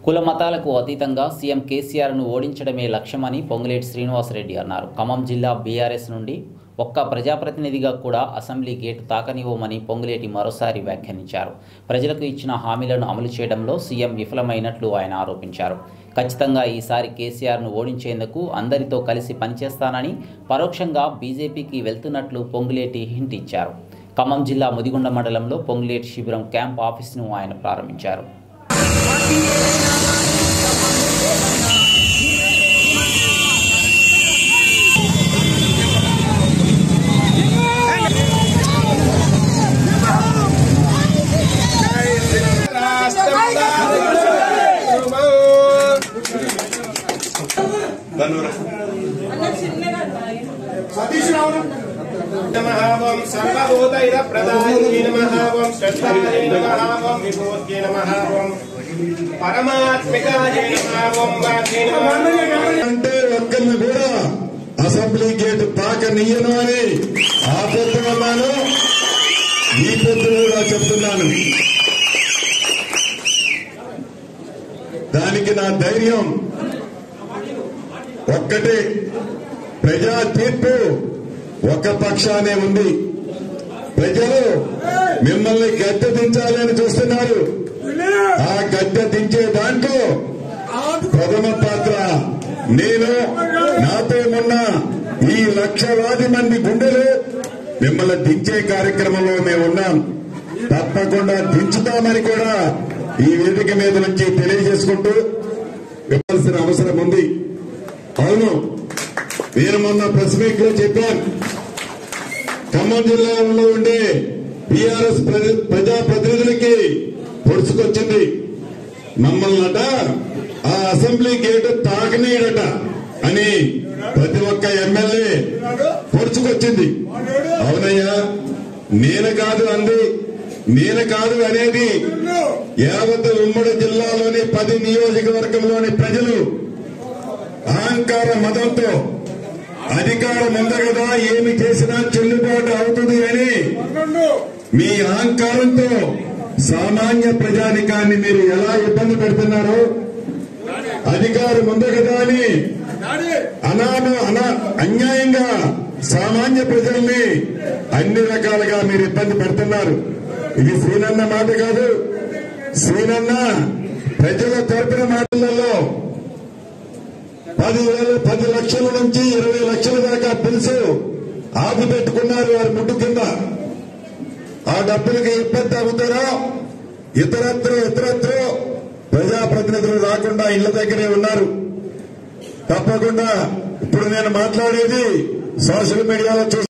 కుల మతాలకు అతీతంగా సీఎం కేసీఆర్ను ఓడించడమే లక్ష్యమని పొంగులేటి శ్రీనివాసరెడ్డి అన్నారు ఖమ్మం జిల్లా బీఆర్ఎస్ నుండి ఒక్క ప్రజాప్రతినిధిగా కూడా అసెంబ్లీ గేటు తాకనివ్వమని పొంగులేటి మరోసారి వ్యాఖ్యానించారు ప్రజలకు ఇచ్చిన హామీలను అమలు చేయడంలో సీఎం విఫలమైనట్లు ఆయన ఆరోపించారు ఖచ్చితంగా ఈసారి కేసీఆర్ను ఓడించేందుకు అందరితో కలిసి పనిచేస్తానని పరోక్షంగా బీజేపీకి వెళ్తున్నట్లు పొంగులేటి హింట్ ఇచ్చారు ఖమ్మం జిల్లా ముదిగొండ మండలంలో పొంగులేటి శిబిరం క్యాంప్ ఆఫీసును ఆయన ప్రారంభించారు नमः ओम सर्वभूतैर प्रदायिने नमः ओम श्रद्धायै नमः ओम विभूत्यै नमः ओम परमात्मिकायै नमः ओम वाक्ये नमः అంటే ఒక్కరిని కూడా అసెంబ్లీ గేట్ తాకనీయను అని ఆ పొద్దున్నాను ఈ పొద్దున కూడా చెప్తున్నాను దానికి నా ధైర్యం ఒక్కటే ప్రజా తీర్పు ఒక పక్షానే ఉంది ప్రజలు మిమ్మల్ని గద్దె దించాలని చూస్తున్నారు ఆ గద్దె దించే దాంట్లో ప్రథమ పాత్ర నేను నాతో ఉన్న ఈ లక్షలాది మంది గుండెలు మిమ్మల్ని దించే కార్యక్రమంలో మేము ఉన్నాం తప్పకుండా దించుతామని కూడా ఈ వేదిక మీద నుంచి తెలియజేసుకుంటూ ఇవ్వాల్సిన అవసరం ఉంది అవును నేను మొన్న ప్రెస్ మీట్ లో చెప్పాను ఖమ్మం జిల్లాలో ఉండే బీఆర్ఎస్ ప్రజాప్రతినిధులకి పొడుచుకొచ్చింది మమ్మల్నట ఆ అసెంబ్లీ గేటు తాకనీయడట అని ప్రతి ఒక్క ఎమ్మెల్యే పొడుచుకొచ్చింది అవునయ్యా నేను కాదు అంది నేను కాదు అనేది యావత్ ఉమ్మడి జిల్లాలోని పది నియోజకవర్గంలోని ప్రజలు అహంకార మతంతో అధికారం ఉంది కదా ఏమి చేసినా చెల్లుబాటు అవుతుంది అని మీ అహంకారంతో సామాన్య ప్రజానికాన్ని మీరు ఎలా ఇబ్బంది పెడుతున్నారో అధికారం ఉంది కదా అని అనామ అనా అన్యాయంగా సామాన్య ప్రజల్ని అన్ని రకాలుగా మీరు ఇబ్బంది పెడుతున్నారు ఇది శ్రీనన్న మాట కాదు శ్రీనన్న ప్రజల తరపున మాటలలో పది వేల పది లక్షల నుంచి ఇరవై లక్షల దాకా బిల్స్ ఆపు పెట్టుకున్నారు వారి ముట్టు కింద ఆ డబ్బులకి ఇబ్బంది అవుతారో ఇతరత్ర ఇతరత్ర ప్రజాప్రతినిధులు రాకుండా ఇళ్ల దగ్గరే ఉన్నారు తప్పకుండా ఇప్పుడు నేను మాట్లాడేది సోషల్ మీడియాలో చూసి